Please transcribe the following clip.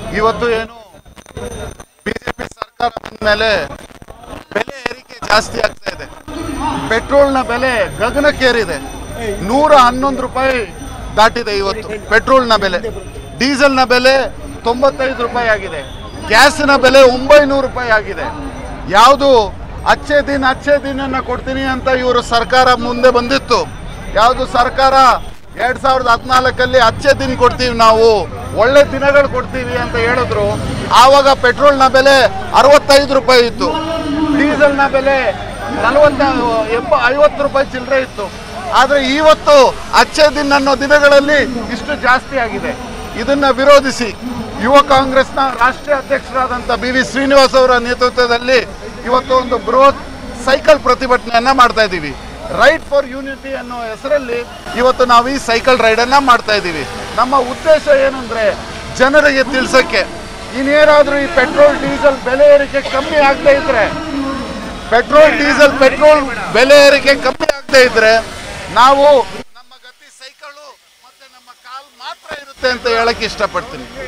ಇವತ್ತು ಏನು ಬಿಜೆಪಿ ಸರ್ಕಾರ ಬಂದ ಮೇಲೆ ಬೆಲೆ ಏರಿಕೆ ಜಾಸ್ತಿ ಆಗ್ತಾ ಇದೆ ಪೆಟ್ರೋಲ್ನ ಬೆಲೆ ಗಗನಕ್ಕೇರಿದೆ ನೂರ ಹನ್ನೊಂದು ರೂಪಾಯಿ ದಾಟಿದೆ ಇವತ್ತು ಪೆಟ್ರೋಲ್ನ ಬೆಲೆ ಡೀಸೆಲ್ನ ಬೆಲೆ ತೊಂಬತ್ತೈದು ರೂಪಾಯಿ ಆಗಿದೆ ಗ್ಯಾಸಿನ ಬೆಲೆ ಒಂಬೈನೂರು ರೂಪಾಯಿ ಆಗಿದೆ ಯಾವುದು ಅಚ್ಚೆ ದಿನ ಅಚ್ಚೆ ದಿನನ್ನ ಕೊಡ್ತೀನಿ ಅಂತ ಇವರು ಸರ್ಕಾರ ಮುಂದೆ ಬಂದಿತ್ತು ಯಾವುದು ಸರ್ಕಾರ ಎರಡ್ ಸಾವಿರದ ಹದಿನಾಲ್ಕಲ್ಲಿ ಅಚ್ಚೆ ದಿನ ಕೊಡ್ತೀವಿ ನಾವು ಒಳ್ಳೆ ದಿನಗಳು ಕೊಡ್ತೀವಿ ಅಂತ ಹೇಳಿದ್ರು ಆವಾಗ ಪೆಟ್ರೋಲ್ನ ಬೆಲೆ ಅರವತ್ತೈದು ರೂಪಾಯಿ ಇತ್ತು ಡೀಸೆಲ್ನ ಬೆಲೆ ನಲವತ್ತ ಎಂಬ ಐವತ್ತು ರೂಪಾಯಿ ಚಿಲ್ಲರೆ ಇತ್ತು ಆದರೆ ಇವತ್ತು ಅಚ್ಚೆ ದಿನ ಅನ್ನೋ ದಿನಗಳಲ್ಲಿ ಇಷ್ಟು ಜಾಸ್ತಿ ಆಗಿದೆ ಇದನ್ನ ವಿರೋಧಿಸಿ ಯುವ ಕಾಂಗ್ರೆಸ್ನ ರಾಷ್ಟ್ರೀಯ ಅಧ್ಯಕ್ಷರಾದಂಥ ಬಿ ವಿ ಶ್ರೀನಿವಾಸ್ ಅವರ ನೇತೃತ್ವದಲ್ಲಿ ಇವತ್ತು ಒಂದು ಬೃಹತ್ ಸೈಕಲ್ ಪ್ರತಿಭಟನೆಯನ್ನ ಮಾಡ್ತಾ ಇದ್ದೀವಿ ರೈಟ್ ಫಾರ್ ಯೂನಿಟಿ ಅನ್ನೋ ಹೆಸರಲ್ಲಿ ಇವತ್ತು ನಾವು ಈ ಸೈಕಲ್ ರೈಡನ್ನ ಮಾಡ್ತಾ ಇದ್ದೀವಿ ನಮ್ಮ ಉದ್ದೇಶ ಏನಂದ್ರೆ ಜನರಿಗೆ ತಿಳಿಸಕ್ಕೆ ಇನ್ನೇನಾದ್ರೂ ಈ ಪೆಟ್ರೋಲ್ ಡೀಸೆಲ್ ಬೆಲೆ ಏರಿಕೆ ಕಮ್ಮಿ ಆಗದೆ ಇದ್ರೆ ಪೆಟ್ರೋಲ್ ಡೀಸೆಲ್ ಪೆಟ್ರೋಲ್ ಬೆಲೆ ಏರಿಕೆ ಕಮ್ಮಿ ಆಗದೆ ಇದ್ರೆ ನಾವು ನಮ್ಮ ಗತಿ ಸೈಕಳು ಮತ್ತೆ ನಮ್ಮ ಕಾಲ್ ಮಾತ್ರ ಇರುತ್ತೆ ಅಂತ ಹೇಳಕ್ ಇಷ್ಟಪಡ್ತೀನಿ